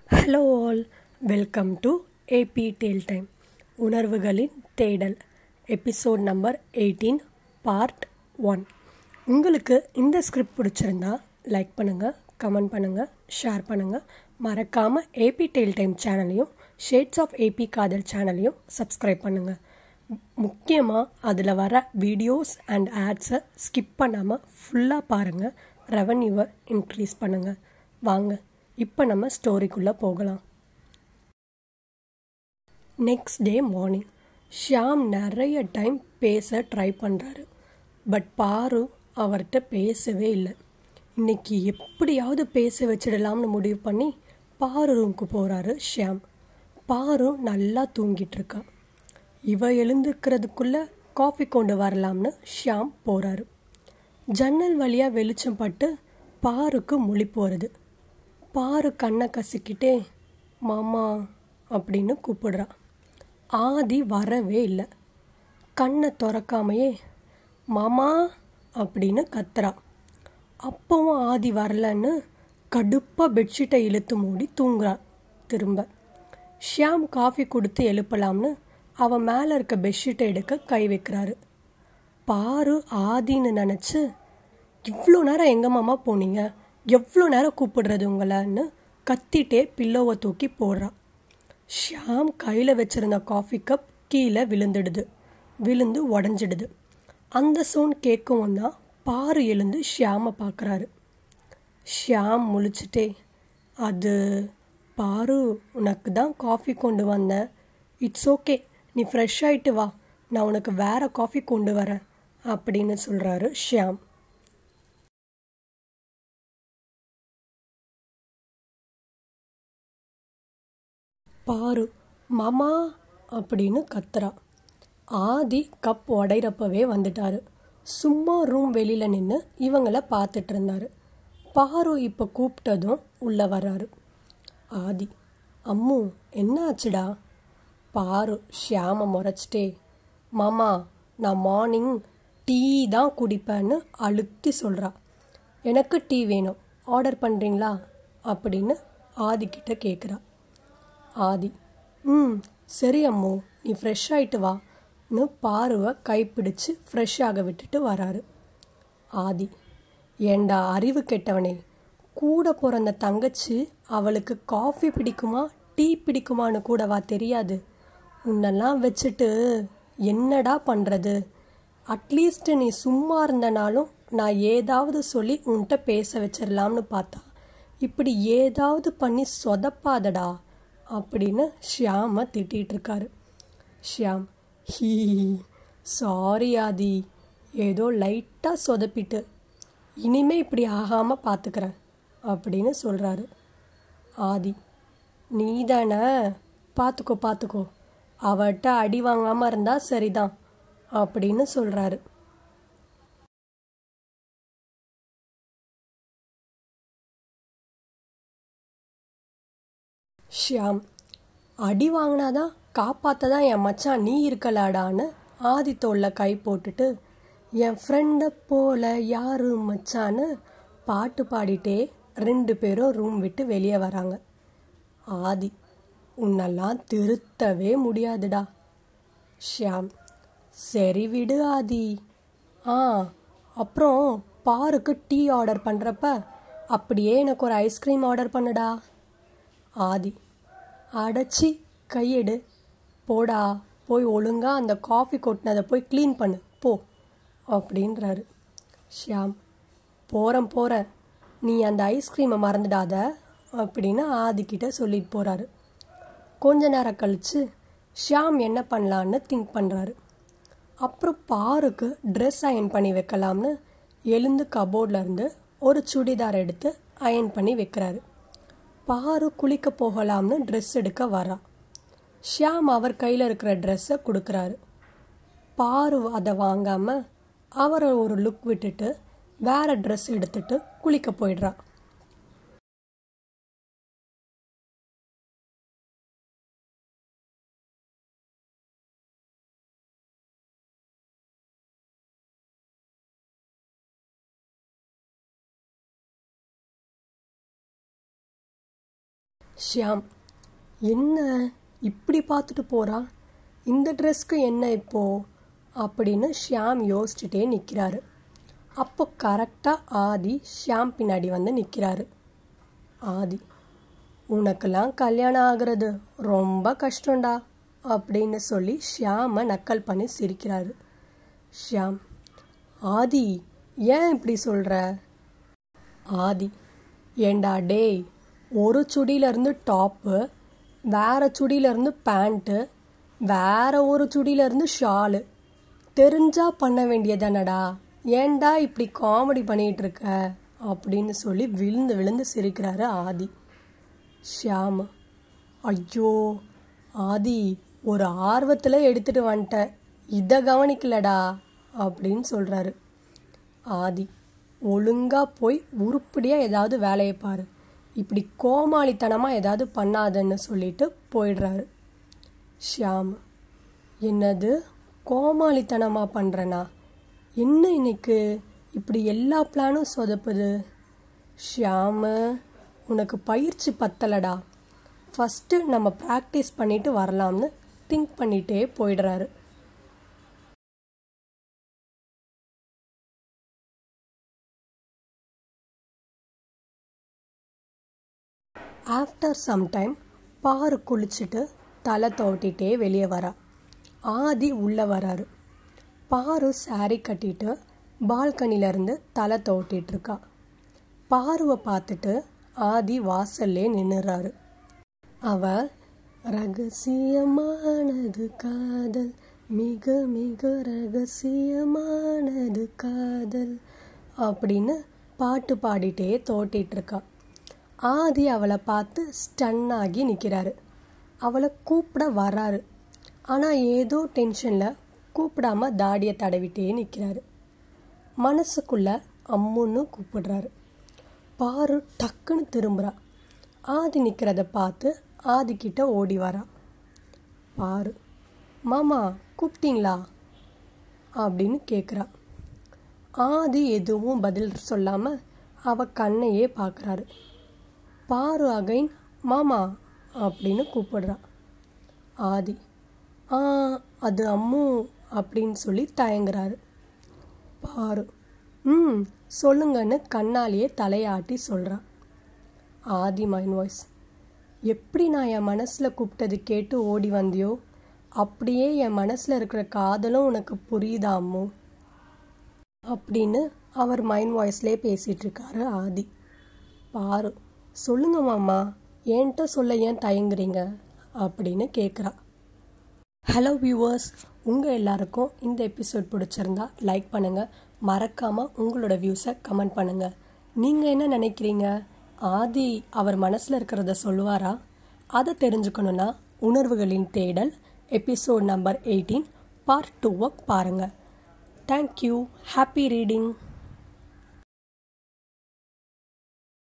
hello all welcome to AB tale time உணர்வுகளின் தேடல் episode number eighteen part one உங்களுக்கு இந்த ஸ்கிரிப்ட் பிடிச்சிருந்தா லைக் பண்ணுங்கள் கமெண்ட் பண்ணுங்கள் ஷேர் பண்ணுங்கள் மறக்காமல் ஏபி டேல் டைம் சேனலையும் ஷேட்ஸ் ஆஃப் ஏபி காதல் சேனலையும் சப்ஸ்கிரைப் பண்ணுங்கள் முக்கியமாக அதில் வர வீடியோஸ் அண்ட் ஆட்ஸை ஸ்கிப் பண்ணாமல் ஃபுல்லாக பாருங்கள் ரெவன்யூவை இன்க்ரீஸ் பண்ணுங்கள் வாங்க இப்போ நம்ம ஸ்டோரிக்குள்ளே போகலாம் நெக்ஸ்ட் டே மார்னிங் ஷியாம் நிறைய டைம் பேச ட்ரை பண்ணுறாரு பட் பாரு அவர்கிட்ட பேசவே இல்லை இன்னைக்கு எப்படியாவது பேச வச்சிடலாம்னு முடிவு பண்ணி பாரு ரூமுக்கு போகிறாரு ஷியாம் பாரு நல்லா தூங்கிட்டு இருக்கா இவ எழுந்திருக்கிறதுக்குள்ளே காஃபி கொண்டு வரலாம்னு ஷியாம் போகிறாரு ஜன்னல் வழியாக வெளிச்சம் பட்டு பாருக்கு முழிப்பு வருது பாரு கண்ணை கசிக்கிட்டே மாமா அப்படின்னு கூப்பிடுறா ஆதி வரவே இல்லை கண்ணை திறக்காமையே மாமா அப்படின்னு கத்துறா அப்பவும் ஆதி வரலன்னு கடுப்பாக பெட்ஷீட்டை இழுத்து மூடி தூங்குறா திரும்ப ஷியாம் காஃபி கொடுத்து எழுப்பலாம்னு அவன் மேலே இருக்க பெட்ஷீட்டை எடுக்க கை வைக்கிறாரு பாரு ஆதின்னு நினச்சி இவ்வளோ நேரம் எங்க மாமா போனீங்க எவ்வளோ நேரம் கூப்பிடுறது உங்களைன்னு கத்திட்டே பில்லோவை தூக்கி போடுறான் ஷியாம் கையில் வச்சிருந்த காஃபி கப் கீழே விழுந்துடுது விழுந்து உடஞ்சிடுது அந்த சவுண்ட் கேட்கவும் தான் பாரு எழுந்து ஷியாமை பார்க்குறாரு ஷியாம் முழிச்சிட்டே அது பாரு உனக்கு தான் காஃபி கொண்டு வந்தேன் இட்ஸ் ஓகே நீ ஃப்ரெஷ் ஆகிட்டு வா நான் உனக்கு வேற காஃபி கொண்டு வரேன் அப்படின்னு சொல்கிறாரு ஷியாம் பாரு மாமா அப்படின்னு கத்துறா ஆதி கப் உடையிறப்பவே வந்துட்டாரு சும்மா ரூம் வெளியில் நின்று இவங்கள பார்த்துட்டு இருந்தாரு பாரு இப்போ கூப்பிட்டதும் உள்ளே வர்றாரு ஆதி அம்மு என்ன ஆச்சுடா பாரு ஷியாம முறைச்சிட்டே மாமா நான் மார்னிங் டீ தான் குடிப்பேன்னு அழுத்தி சொல்கிறா எனக்கு டீ வேணும் ஆர்டர் பண்ணுறீங்களா அப்படின்னு ஆதிக்கிட்ட கேட்குறா ஆதி ம் சரி அம்மு நீ ஃப்ரெஷ் ஆகிட்டு வான்னு பாருவை கைப்பிடிச்சு ஃப்ரெஷ் ஆக விட்டுட்டு வராரு ஆதி ஏண்டா அறிவு கெட்டவனே கூட பிறந்த தங்கச்சி அவளுக்கு காஃபி பிடிக்குமா டீ பிடிக்குமான்னு கூடவா தெரியாது உன்னெல்லாம் வச்சுட்டு என்னடா பண்ணுறது அட்லீஸ்ட் நீ சும்மா இருந்தனாலும் நான் ஏதாவது சொல்லி உன்கிட்ட பேச வச்சிடலாம்னு பார்த்தா இப்படி ஏதாவது பண்ணி சொதப்பாதடா அப்படின்னு ஷியாமை திட்டிகிட்டு இருக்காரு ஷியாம் ஹீ சாரி ஆதி ஏதோ லைட்டாக சொதப்பிட்டு இனிமே இப்படி ஆகாமல் பார்த்துக்கிறேன் அப்படின்னு சொல்கிறாரு ஆதி நீ தானே பார்த்துக்கோ பார்த்துக்கோ அவட்ட அடி வாங்காமல் இருந்தால் சரிதான் அப்படின்னு சொல்கிறாரு ஷியாம் அடி வாங்கினாதான் காப்பாற்ற தான் என் மச்சான் நீ இருக்கலாடான்னு ஆதித்தோளில் கை போட்டுட்டு என் ஃப்ரெண்டை போல யாரு மச்சான்னு பாட்டு பாடிட்டே ரெண்டு பேரும் ரூம் விட்டு வெளியே வராங்க ஆதி உன்னெல்லாம் திருத்தவே முடியாதுடா ஷியாம் சரி விடு ஆதி ஆ அப்புறம் பாருக்கு டீ ஆர்டர் பண்ணுறப்ப அப்படியே எனக்கு ஒரு ஐஸ்கிரீம் ஆர்டர் பண்ணுடா ஆதி அடைச்சி கையெடு போடா போய் ஒழுங்கா அந்த காஃபி கொட்டினதை போய் க்ளீன் பண்ணு போ அப்படின்றாரு ஷியாம் போகிறேன் போகிறேன் நீ அந்த ஐஸ்கிரீமை மறந்துடாத அப்படின்னு ஆதிக்கிட்ட சொல்லிட்டு போகிறாரு கொஞ்ச நேரம் கழித்து ஷியாம் என்ன பண்ணலான்னு திங்க் பண்ணுறாரு அப்புறம் பாருக்கு ட்ரெஸ் அயன் பண்ணி வைக்கலாம்னு எழுந்து கபோர்டில் இருந்து ஒரு சுடிதார் எடுத்து அயன் பண்ணி வைக்கிறாரு பாரு குளிக்க போகலாம்னு ட்ரெஸ் எடுக்க வரா ஷியாம் அவர் கையில் இருக்கிற ட்ரெஸ்ஸை கொடுக்குறாரு பாரு அதை வாங்காமல் அவரை ஒரு லுக் விட்டுட்டு வேற ட்ரெஸ் எடுத்துட்டு குளிக்க போயிடுறா ஷியாம் என்ன இப்படி பார்த்துட்டு போகிறா இந்த ட்ரெஸ்க்கு என்ன இப்போ அப்படின்னு ஷியாம் யோசிச்சுட்டே நிற்கிறாரு அப்போ கரெக்டாக ஆதி ஷியாம் பின்னாடி வந்து நிற்கிறாரு ஆதி உனக்கெல்லாம் கல்யாணம் ஆகிறது ரொம்ப கஷ்டம்டா அப்படின்னு சொல்லி ஷியாமை நக்கல் பண்ணி சிரிக்கிறாரு ஷியாம் ஆதி ஏன் இப்படி சொல்கிற ஆதி ஏண்டா டேய் ஒரு சுடியிலேருந்து டாப்பு வேற சுடியிலேருந்து பேண்ட்டு வேற ஒரு சுடியிலேருந்து ஷாலு தெரிஞ்சா பண்ண வேண்டியதானடா ஏன்டா இப்படி காமெடி பண்ணிகிட்டு இருக்க அப்படின்னு சொல்லி விழுந்து விழுந்து சிரிக்கிறாரு ஆதி ஷியாம் ஐயோ ஆதி ஒரு ஆர்வத்தில் எடுத்துட்டு வந்துட்டேன் இதை கவனிக்கலடா அப்படின்னு சொல்கிறாரு ஆதி ஒழுங்கா போய் உருப்படியாக ஏதாவது வேலையை பாரு இப்படி கோமாளித்தனமாக ஏதாவது பண்ணாதன்னு சொல்லிட்டு போயிடுறாரு ஷியாம் என்னது கோமாளித்தனமாக பண்ணுறனா என்ன இன்னைக்கு இப்படி எல்லா பிளானும் சொதப்புது ஷியாமு உனக்கு பயிற்சி பத்தலடா ஃபஸ்ட்டு நம்ம ப்ராக்டிஸ் பண்ணிட்டு வரலாம்னு திங்க் பண்ணிகிட்டே போயிடுறாரு ஆஃப்டர் சம் டைம் பாரு குளிச்சுட்டு தலை தோட்டிகிட்டே வெளியே வரா ஆதி உள்ளே வராரு பாரு சாரி கட்டிட்டு பால்கனிலேருந்து தலை தோட்டிட்டு இருக்கா பாருவை பார்த்துட்டு ஆதி வாசல்லே நின்னுறாரு அவ ரகசியமானது காதல் மிக மிக ரகசியமானது காதல் அப்படின்னு பாட்டு பாடிட்டே தோட்டிட்டு இருக்கா ஆதி அவளை பார்த்து ஸ்டன் ஆகி நிற்கிறாரு அவளை கூப்பிட வராரு ஆனால் ஏதோ டென்ஷனில் கூப்பிடாம தாடியை தடவிட்டே நிற்கிறாரு மனசுக்குள்ள அம்முன்னு கூப்பிடுறாரு பாரு டக்குன்னு திரும்புகிறா ஆதி நிற்கிறத பார்த்து ஆதிக்கிட்ட ஓடி வரா பாரு மாமா கூப்பிட்டீங்களா அப்படின்னு கேட்குறா ஆதி எதுவும் பதில் சொல்லாமல் அவ கண்ணையே பார்க்குறாரு பாரு அகைன் மாமா அப்படின்னு கூப்பிடுறா ஆதி ஆ அது அம்மு அப்படின்னு சொல்லி தயங்குறாரு பாரு ம் சொல்லுங்கன்னு கண்ணாலேயே தலையாட்டி சொல்கிறா ஆதி மைண்ட் வாய்ஸ் எப்படி நான் என் மனசில் கூப்பிட்டது கேட்டு ஓடி வந்தியோ அப்படியே என் மனசில் இருக்கிற காதலும் உனக்கு புரியுதா அம்மு அப்படின்னு அவர் மைண்ட் வாய்ஸ்லேயே பேசிகிட்டு இருக்காரு ஆதி பாரு சொல்லுங்க மாமா என்கிட்ட சொல்ல ஏன் தயங்குறீங்க அப்படின்னு கேட்குறா ஹலோ வியூவர்ஸ் உங்கள் எல்லாருக்கும் இந்த எபிசோட் பிடிச்சிருந்தா லைக் பண்ணுங்கள் மறக்காமல் உங்களோட வியூஸை கமெண்ட் பண்ணுங்கள் நீங்கள் என்ன நினைக்கிறீங்க ஆதி அவர் மனசில் இருக்கிறத சொல்லுவாரா அதை தெரிஞ்சுக்கணுன்னா உணர்வுகளின் தேடல் எபிசோட் நம்பர் எயிட்டீன் பார்ட் டூவை பாருங்கள் தேங்க்யூ ஹாப்பி ரீடிங்